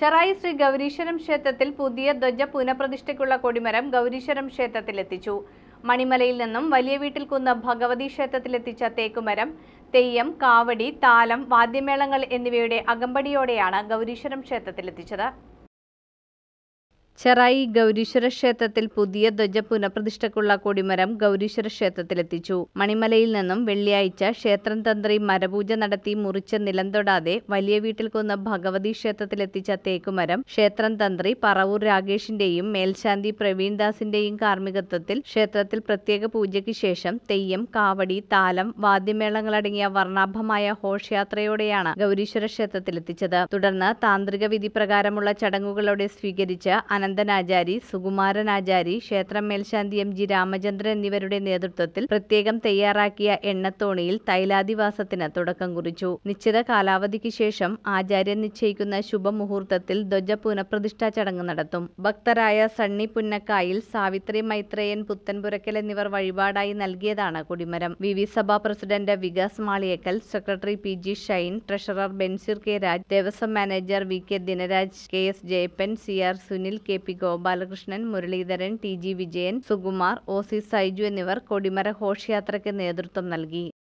ചെറായി ശ്രീ ഗൗരീശ്വരം ക്ഷേത്രത്തിൽ പുതിയ ധ്വജ പുനഃപ്രതിഷ്ഠയ്ക്കുള്ള കൊടിമരം ഗൗരീശ്വരം ക്ഷേത്രത്തിലെത്തിച്ചു മണിമലയിൽ നിന്നും വലിയ വീട്ടിൽ കുന്ന് ഭഗവതി ക്ഷേത്രത്തിലെത്തിച്ച തേക്കുമരം തെയ്യം കാവടി താലം വാദ്യമേളങ്ങൾ എന്നിവയുടെ അകമ്പടിയോടെയാണ് ഗൗരീശ്വരം ക്ഷേത്രത്തിലെത്തിച്ചത് ചെറായി ഗൗരീശ്വര ക്ഷേത്രത്തിൽ പുതിയ ധ്വജ പുനഃപ്രതിഷ്ഠയ്ക്കുള്ള കൊടിമരം ഗൗരീശ്വര ക്ഷേത്രത്തിലെത്തിച്ചു മണിമലയിൽ നിന്നും വെള്ളിയാഴ്ച ക്ഷേത്രം തന്ത്രി മരപൂജ നടത്തി മുറിച്ച് നിലം തൊടാതെ വലിയ വീട്ടിൽ കുന്ന് ഭഗവതി ക്ഷേത്രത്തിലെത്തിച്ച തേക്കുമരം ക്ഷേത്രം തന്ത്രി പറവൂർ രാഗേഷിന്റെയും മേൽശാന്തി പ്രവീൺ ദാസിന്റെയും കാർമ്മികത്വത്തിൽ ക്ഷേത്രത്തിൽ പ്രത്യേക പൂജയ്ക്ക് ശേഷം തെയ്യം കാവടി താലം വാദ്യമേളങ്ങളടങ്ങിയ വർണ്ണാഭമായ ഘോഷയാത്രയോടെയാണ് ഗൗരീശ്വര ക്ഷേത്രത്തിലെത്തിച്ചത് തുടർന്ന് താന്ത്രിക വിധി പ്രകാരമുള്ള ചടങ്ങുകളോടെ സ്വീകരിച്ച് അനന്തനാചാരി സുകുമാരനാചാരി ക്ഷേത്രം മേൽശാന്തി എം ജി രാമചന്ദ്രൻ എന്നിവരുടെ നേതൃത്വത്തിൽ പ്രത്യേകം തയ്യാറാക്കിയ എണ്ണത്തോണിയിൽ തൈലാദിവാസത്തിന് തുടക്കം കുറിച്ചു നിശ്ചിത കാലാവധിക്ക് ശേഷം ആചാര്യൻ നിശ്ചയിക്കുന്ന ശുഭമുഹൂർത്തത്തിൽ ധ്വജ പുനഃപ്രതിഷ്ഠാ ചടങ്ങ് നടത്തും ഭക്തരായ സണ്ണി പുന്നക്കായിൽ സാവിത്രി മൈത്രേയൻ പുത്തൻപുരക്കൽ എന്നിവർ വഴിപാടായി നൽകിയതാണ് കൊടിമരം വി വി സഭാ president Vikas Maliyekkal secretary P G Shine treasurer Benzir K Raj Devaswom manager V K Dinaraj K S Jayappan C R Sunil K P Gopalakrishnan Muraleedharan T G Vijayan Sukumar O C Saiju എന്നിവർ കൊടിമര ഘോഷയാത്രയ്ക്ക് നേതൃത്വം നൽകി